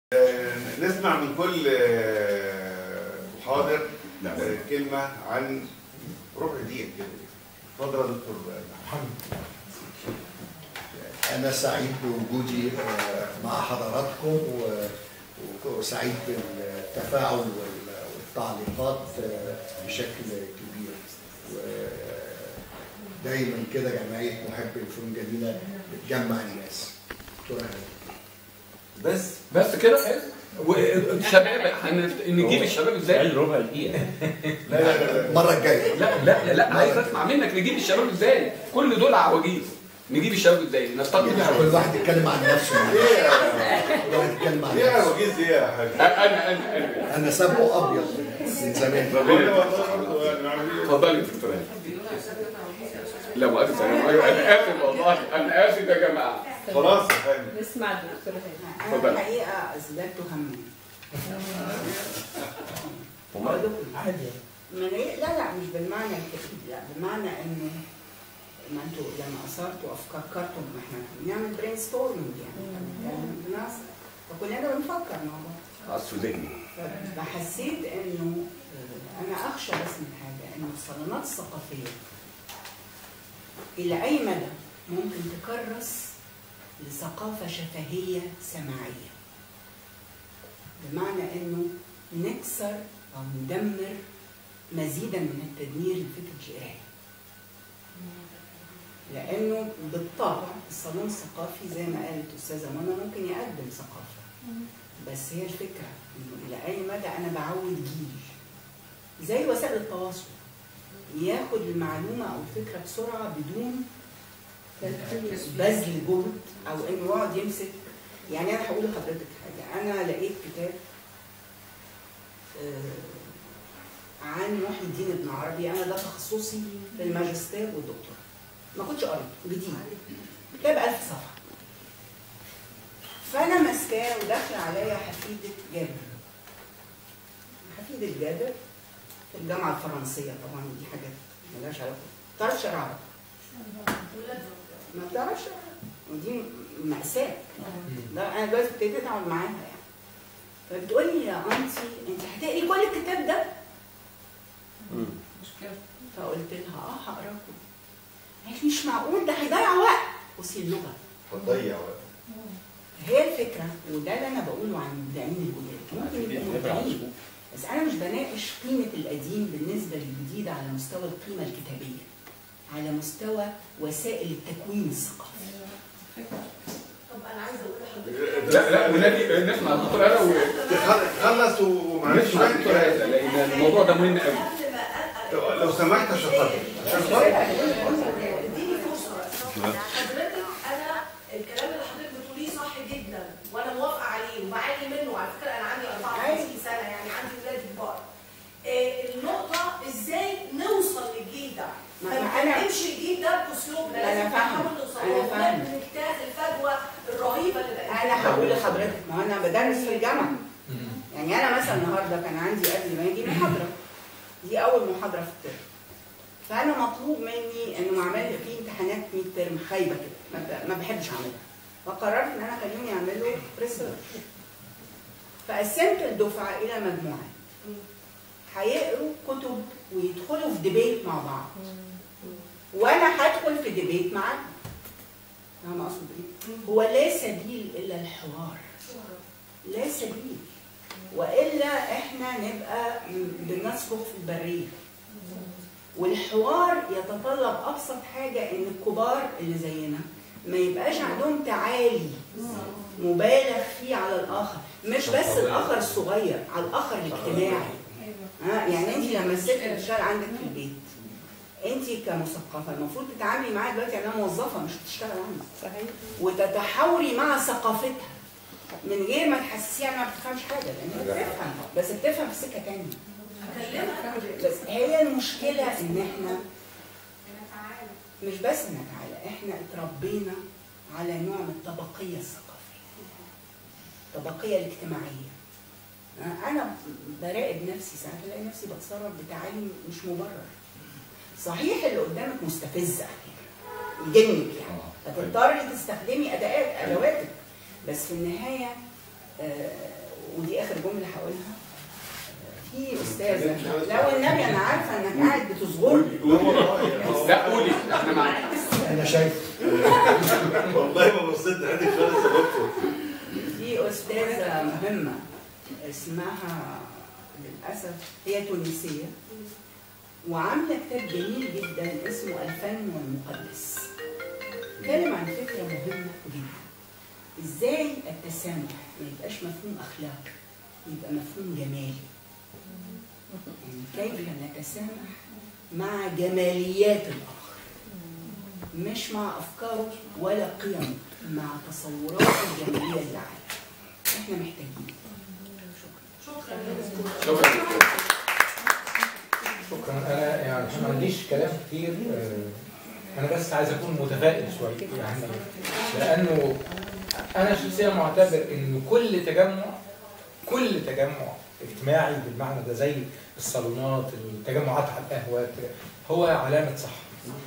نسمع من كل آه، محاضر نعم. آه، كلمة عن ربع دقيقة كده اتفضل يا دكتور محمد أنا سعيد بوجودي آه، مع حضراتكم و- وسعيد بالتفاعل وال- والتعليقات آه، بشكل كبير ودايما كده جمعية محبي الفنون الجميلة بتجمع الناس دكتور هاني. بس بس كده حلو والشباب هنفت- نجيب الشباب ازاي؟ قال ربع دقيقة لا لا لا المرة الجاية لا لا لا عايز اسمع منك نجيب الشباب ازاي؟ كل دول عواجيز نجيب الشباب ازاي؟ نستقبل كل الشباب واحد يتكلم عن نفسه ايه يا- كل واحد يتكلم عن ايه يا نفسه وجيز ايه يا حاج انا انا انا أنا سابقه أبيض من زمان طب ايه والله برضه يعني نعمل ايه؟ اتفضلي يا دكتور هاني. لا مؤاخذة انا انا اسف والله انا اسف يا جماعه خلاص يا حاج نسمع الدكتور هاني اتفضل. أنا الحقيقة أزددت هما وما عادي من إيه؟ لا لا مش بالمعنى الكئيب لا بمعنى إنه ما انتوا لما أثرتوا أفكاركم ما احنا بنعمل برين ستورمنج يعني بنتكلم بناس فكلنا بنفكر مع بعض عصف ذهني فحسيت إنه آه، أنا أخشى بس من حاجة إنه الصالونات الثقافية إلى أي مدى ممكن تكرس لثقافة شفهية سماعية بمعنى انه نكسر او ندمر مزيدا من التدمير لفكره القرايه لانه بالطبع الصالون الثقافي زي ما قالت استاذه منى ممكن يقدم ثقافه بس هي الفكره انه الى اي مدى انا بعود جيل زي وسائل التواصل ياخد المعلومه او الفكره بسرعه بدون بذل جهد او انه يقعد يمسك يعني انا هقول لحضرتك حاجه انا لقيت كتاب آه، عن محي الدين ابن عربي انا ده تخصصي في الماجستير والدكتوراه ما كنتش قريته جديد كتاب ألف صفحه فانا ماسكاه وداخله عليا حفيده جابر حفيده جابر في الجامعه الفرنسيه طبعا دي حاجات ملهاش علاقه ما بتعرفش تقرا عربي ما بتعرفش ودي مأساة لا انا دلوقتي ابتديت اتعامل معاها يعني فبتقول لي يا انتي انت هتقري كل الكتاب ده فقلت لها اه هقراه كله قالت لي مش معقول ده هيضيع وقت بصي اللغه هتضيع وقت هي الفكره وده اللي انا بقوله عن مبدعين الجداد ممكن يبقوا مبدعين بس انا مش بناقش قيمه القديم بالنسبه للجديد على مستوى القيمه الكتابيه على مستوى وسائل التكوين الثقافي طب انا عايزه اقول لحضرتك لا لا ونادي نسمع الدكتور هذا خلص ومعلش ونسمع الدكتور هذا لان الموضوع ده مهم قوي قبل ما أ- لو سمحت عشان خاطر عشان خاطر اديني فرصه حضرتك انا الكلام اللي حضرتك بتقوليه صح جدا وانا موافقه عليه وبعاني منه على فكره انا عندي 54 سنه يعني عندي ولاد كبار آه، النقطه ازاي نوصل للجيل ده ما ما أنا- نتكلمش الجيل ده باسلوبنا أنا لازم فاهمة. نحاول نوصل أنا له فاهمة. نجتاز الفجوه الرهيبه اللي بقت انا هقول لحضرتك ما هو انا بدرس في الجامعه يعني انا مثلا النهارده كان عندي قبل ما اجي محاضره دي اول محاضره في الترم فانا مطلوب مني انه اعمل في امتحانات ميد ترم خايبه كده ما ب- ما بحبش اعملها فقررت ان انا خليهم يعملوا ريسيرش فقسمت الدفعه الى مجموعات هيقروا كتب ويدخلوا في ديبيت مع بعض وانا هدخل في ديبيت معاهم فاهم اقصد ايه؟ هو لا سبيل الا الحوار لا سبيل والا احنا نبقى م- بنصرخ في البريه والحوار يتطلب ابسط حاجه ان الكبار اللي زينا ما يبقاش عندهم تعالي مبالغ فيه على الاخر مش بس الاخر الصغير على الاخر الاجتماعي ها يعني انت لما الست بتشتغل عندك في البيت انت كمثقفه المفروض تتعاملي معاها دلوقتي انها موظفه مش بتشتغل عندك صحيح وتتحاوري مع ثقافتها من غير ما تحسسيها انها ما بتفهمش حاجه لان هي بتفهم بس بتفهم في سكه تانيه اكلمك بس هي المشكله ان احنا مش بس نتعالى احنا اتربينا على نوع من الطبقيه الثقافيه الطبقيه الاجتماعيه انا براقب نفسي ساعات الاقي نفسي بتصرف بتعالي مش مبرر صحيح اللي قدامك مستفزه يجنك يعني فتضطري تستخدمي ادوات ادواتك بس في النهايه آه، ودي اخر جمله هقولها في استاذه لو النبي انا عارفه انك قاعد بتصغرني لا قولي احنا معاك انا شايف والله ما بصيت لحد خالص يا دكتور في استاذه مهمه اسمها للاسف هي تونسيه وعامله كتاب جميل جدا اسمه الفن والمقدس اتكلم عن فكره مهمه جدا ازاي التسامح ما يبقاش مفهوم اخلاقي يبقى مفهوم جمالي يعني كيف نتسامح مع جماليات الاخر مش مع افكاره ولا قيمه مع تصوراته الجماليه اللي عنده احنا محتاجين شكرا يا دكتور شكرا دكتور. شكرا انا يعني عشان ما عنديش كلام كتير آه، انا بس عايز اكون متفائل شويه يعني لانه انا شخصيا معتبر ان كل تجمع كل تجمع اجتماعي بالمعنى ده زي الصالونات التجمعات على القهوه هو علامه صح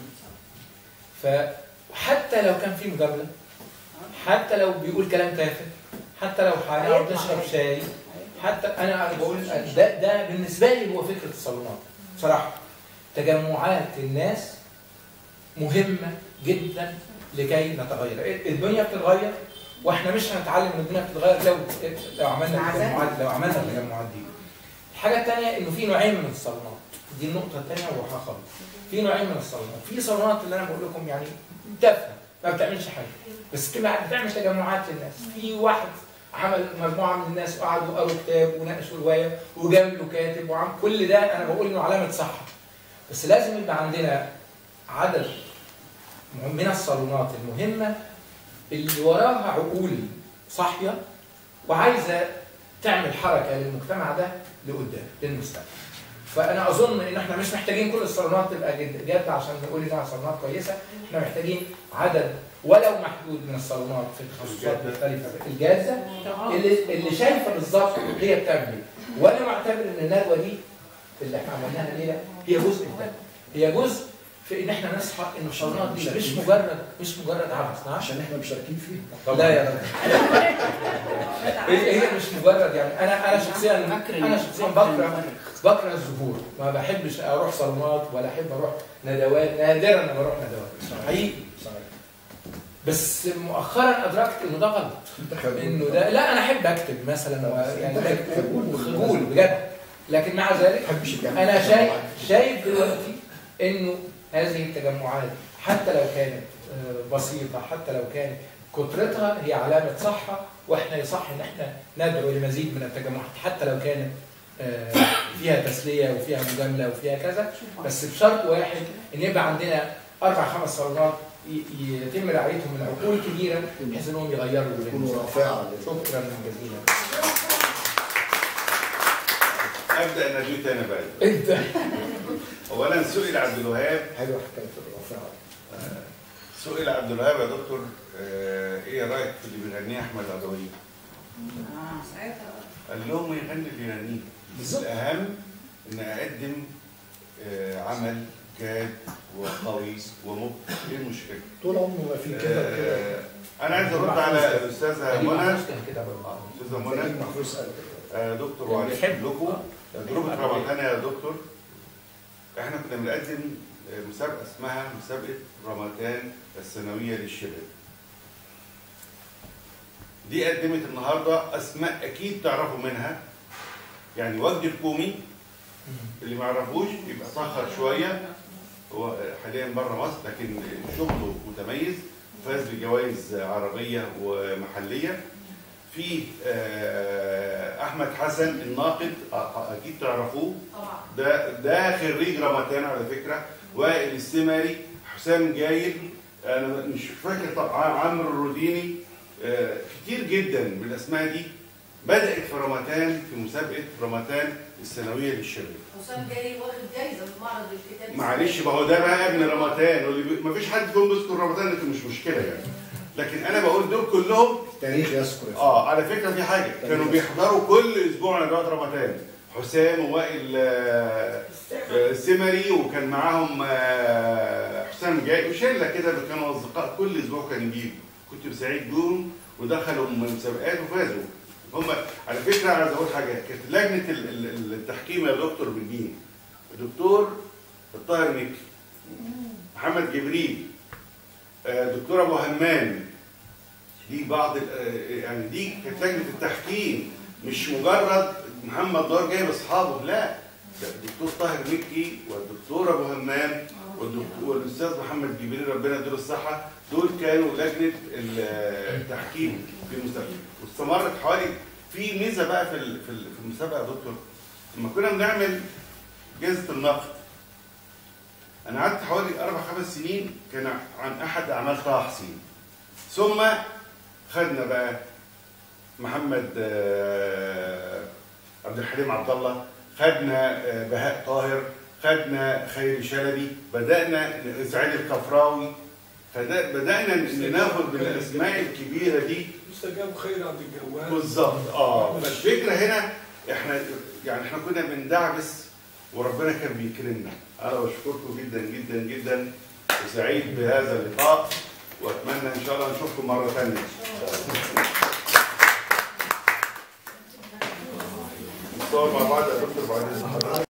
فحتى لو كان في مجامله حتى لو بيقول كلام تافه حتى لو هنقعد نشرب شاي حتى انا بقول ده ده بالنسبه لي هو فكره الصالونات بصراحه تجمعات الناس مهمه جدا لكي نتغير الدنيا بتتغير واحنا مش هنتعلم ان الدنيا بتتغير لو لو عملنا مع ذلك. التجمعات لو عملنا التجمعات دي الحاجه الثانيه انه في نوعين من الصالونات دي النقطه الثانيه وهخلص في نوعين من الصالونات في صالونات اللي انا بقول لكم يعني تافهه ما بتعملش حاجه بس بتبقى بتعمل تجمعات للناس في واحد عمل مجموعه من الناس وقعدوا قروا كتاب وناقشوا روايه وجاب له كاتب وعم كل ده انا بقول انه علامه صحه بس لازم يبقى عندنا عدد مهم- من الصالونات المهمه اللي وراها عقول صاحيه وعايزه تعمل حركه للمجتمع ده لقدام للمستقبل. فانا اظن ان احنا مش محتاجين كل الصالونات تبقى جد جد عشان نقول انها صالونات كويسه، احنا محتاجين عدد ولو محدود من الصالونات في تخصصات مختلفه الجاده اللي اللي شايفه بالظبط هي بتعمل ايه. وانا معتبر ان الندوه دي اللي احنا عملناها الليله هي جزء من ده. هي جزء في ان احنا نصحى ان الصالونات دي مش مجرد مش مجرد عبث نعم عشان احنا مشاركين فيه لا يا راجل هي هي مش مجرد يعني انا انا شخصيا انا شخصيا بكره بكره الظهور ما بحبش اروح صالونات ولا احب اروح ندوات نادرا ما بروح ندوات حقيقي صحيح بس مؤخرا ادركت انه ده غلط انت خبير. انه ده لا انا احب اكتب مثلا و- يعني أنت خبول. خجول بجد لكن مع ذلك ما بحبش الجامعة انا شايف شايف دلوقتي انه هذه التجمعات حتى لو كانت آه، بسيطه حتى لو كانت كثرتها هي علامه صحه واحنا يصح ان احنا ندعو لمزيد من التجمعات حتى لو كانت آه، فيها تسليه وفيها مجامله وفيها كذا بس بشرط واحد ان يبقى عندنا اربع خمس صالونات ي- يتم رعايتهم من عقول كبيره بحيث انهم يغيروا يكونوا المستقبل. رافعه لل- شكرا جزيلا ابدا نجيب تاني بقى انت اولا سئل عبد الوهاب حلوه حكايه الرافعه سئل عبد الوهاب يا دكتور آه، ايه رايك في اللي بيغنيه احمد عدويه؟ قال لهم يغني اللي يغنيه بالظبط الاهم ان اقدم آه، عمل جاد وقوي ومبهر ايه المشكله؟ طول عمره في كده كده آه، انا عايز ارد على الاستاذه منى كان كده برضه. آه، استاذه فريد منى محفوظ قال كده. آه، دكتور وعليكم لكم تجربه رمضان يا دكتور احنا كنا بنقدم آه، مسابقه اسمها مسابقه رمضان السنويه للشباب دي قدمت النهارده اسماء اكيد تعرفوا منها يعني وجدي الكومي اللي ما يعرفوش يبقى اتاخر شويه هو حاليا بره مصر لكن شغله متميز فاز بجوائز عربيه ومحليه في آه، احمد حسن الناقد أ- أ- اكيد تعرفوه طبعا ده ده خريج رمضان على فكره وائل السمري حسام جايل انا مش فاكر طبعا عمرو الروديني آه، كتير جدا من الاسماء دي بدات في رمضان في مسابقه رمضان السنويه للشباب حسام جاي واخد جايزه في معرض الكتاب معلش ما هو ده بقى ابن رمضان واللي بي... ما فيش حد فيهم بيذكر رمضان لكن مش مشكله يعني لكن انا بقول دول كلهم التاريخ يذكر اه على فكره في حاجه كانوا بيحضروا كل اسبوع ندوات رمضان حسام ووائل آه، آه، السمري وكان معاهم آه، حسام جاي وشله كده كانوا اصدقاء كل اسبوع كانوا يجيبوا كنت سعيد بيهم ودخلوا من المسابقات وفازوا هم على فكره عايز اقول حاجه كانت لجنه ال- ال- التحكيم يا دكتور بالدين الدكتور الطاهر مكي محمد جبريل آه، دكتور ابو همام دي بعض ال- آه، يعني دي كانت لجنه التحكيم مش مجرد محمد دار جايب اصحابه لا ده الدكتور طاهر مكي والدكتور ابو همام والدكتور والاستاذ محمد جبريل ربنا يديله الصحه دول كانوا لجنه ال- التحكيم في المسابقه واستمرت حوالي في ميزه بقى في ال- في ال- في المسابقه يا دكتور لما كنا بنعمل جائزه النقد انا قعدت حوالي اربع خمس سنين كان عن احد اعمال طه حسين ثم خدنا بقى محمد آه، عبد الحليم عبد الله خدنا آه، بهاء طاهر خدنا خيري شلبي بدانا سعيد الكفراوي فدا- بدانا ناخد من الاسماء الكبيره دي مستجاب خير عبد الجواد بالظبط اه فالفكره هنا احنا يعني احنا كنا بندعبس وربنا كان بيكرمنا انا بشكركم جدا جدا جدا وسعيد بهذا اللقاء واتمنى ان شاء الله نشوفكم مره ثانيه نصور مع بعض يا دكتور بعد اذن حضرتك